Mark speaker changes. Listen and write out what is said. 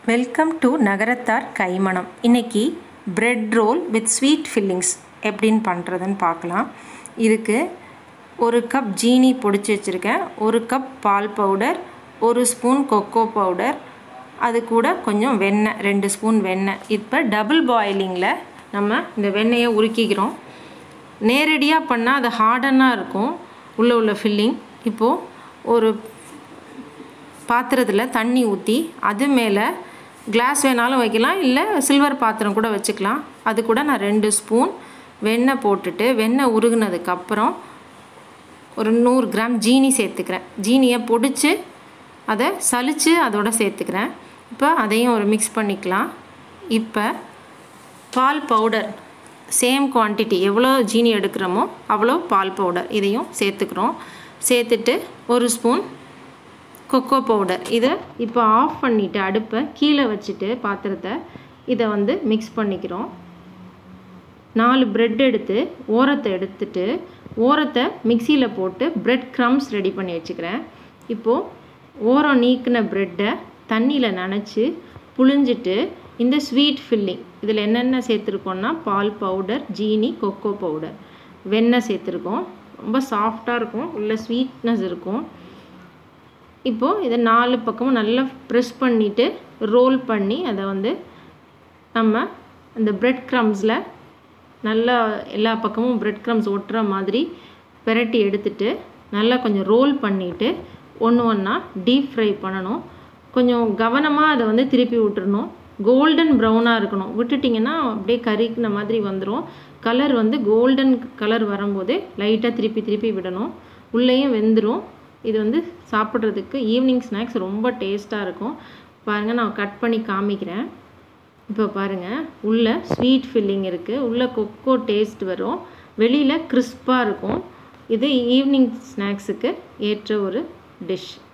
Speaker 1: welcome to Nagarathar Kaimanam இன்னைக்கு bread roll with sweet fillings எப்படின்னு பண்ணுறதுன்னு பார்க்கலாம் இதுக்கு ஒரு கப் ஜீனி பொடிச்சு வச்சுருக்கேன் ஒரு கப் பால் பவுடர் ஒரு ஸ்பூன் கொக்கோ பவுடர் அது கூட கொஞ்சம் வெண்ணெய் ரெண்டு ஸ்பூன் வெண்ணெய் இப்போ டபுள் பாயிலிங்கில் நம்ம இந்த வெண்ணெயை உருக்கிக்கிறோம் நேரடியாக பண்ணால் அது ஹார்டனாக இருக்கும் உள்ளே உள்ள ஃபில்லிங் இப்போது ஒரு பாத்திரத்தில் தண்ணி ஊற்றி அது மேலே கிளாஸ் வேணாலும் வைக்கலாம் இல்லை சில்வர் பாத்திரம் கூட வச்சுக்கலாம் அது கூட நான் ரெண்டு ஸ்பூன் வெண்ணெய் போட்டுட்டு வெண்ணெய் உருகுனதுக்கப்புறம் ஒரு நூறு கிராம் ஜீனி சேர்த்துக்கிறேன் ஜீனியை பொடிச்சு அதை சலித்து அதோட சேர்த்துக்கிறேன் இப்போ அதையும் ஒரு மிக்ஸ் பண்ணிக்கலாம் இப்போ பால் பவுடர் சேம் குவான்டிட்டி எவ்வளோ ஜீனி எடுக்கிறோமோ அவ்வளோ பால் பவுடர் இதையும் சேர்த்துக்கிறோம் சேர்த்துட்டு ஒரு ஸ்பூன் கொக்கோ பவுடர் இதை இப்போ ஆஃப் பண்ணிவிட்டு அடுப்பை கீழே வச்சுட்டு பாத்திரத்தை இதை வந்து மிக்ஸ் பண்ணிக்கிறோம் நாலு ப்ரெட் எடுத்து ஓரத்தை எடுத்துட்டு ஓரத்தை மிக்சியில் போட்டு ப்ரெட் க்ரம்ஸ் ரெடி பண்ணி வச்சுக்கிறேன் இப்போது ஓரம் நீக்கின ப்ரெட்டை தண்ணியில் நனைச்சி புழிஞ்சிட்டு இந்த ஸ்வீட் ஃபில்லிங் இதில் என்னென்ன சேர்த்துருக்கோன்னா பால் பவுடர் ஜீனி கொக்கோ பவுடர் வெண்ணெய் சேர்த்துருக்கோம் ரொம்ப சாஃப்டாக இருக்கும் உள்ள ஸ்வீட்னஸ் இருக்கும் இப்போது இதை நாலு பக்கமும் நல்லா ப்ரெஸ் பண்ணிவிட்டு ரோல் பண்ணி அதை வந்து நம்ம அந்த ப்ரெட் க்ரம்ஸில் நல்லா எல்லா பக்கமும் ப்ரெட் க்ரம்ஸ் ஒட்டுற மாதிரி பெரட்டி எடுத்துட்டு நல்லா கொஞ்சம் ரோல் பண்ணிவிட்டு ஒன்று ஒன்றா டீப் ஃப்ரை பண்ணணும் கொஞ்சம் கவனமாக அதை வந்து திருப்பி விட்டுறணும் கோல்டன் ப்ரௌனாக இருக்கணும் விட்டுட்டிங்கன்னா அப்படியே கறிக்கின மாதிரி வந்துடும் கலர் வந்து கோல்டன் கலர் வரும்போதே லைட்டாக திருப்பி திருப்பி விடணும் உள்ளேயும் வெந்துடும் இது வந்து சாப்பிட்றதுக்கு ஈவினிங் ஸ்நாக்ஸ் ரொம்ப டேஸ்ட்டாக இருக்கும் பாருங்கள் நான் கட் பண்ணி காமிக்கிறேன் இப்போ பாருங்கள் உள்ளே ஸ்வீட் ஃபில்லிங் இருக்குது உள்ளே கொக்கோ டேஸ்ட் வரும் வெளியில் கிறிஸ்பாக இருக்கும் இது ஈவினிங் ஸ்நாக்ஸுக்கு ஏற்ற ஒரு டிஷ்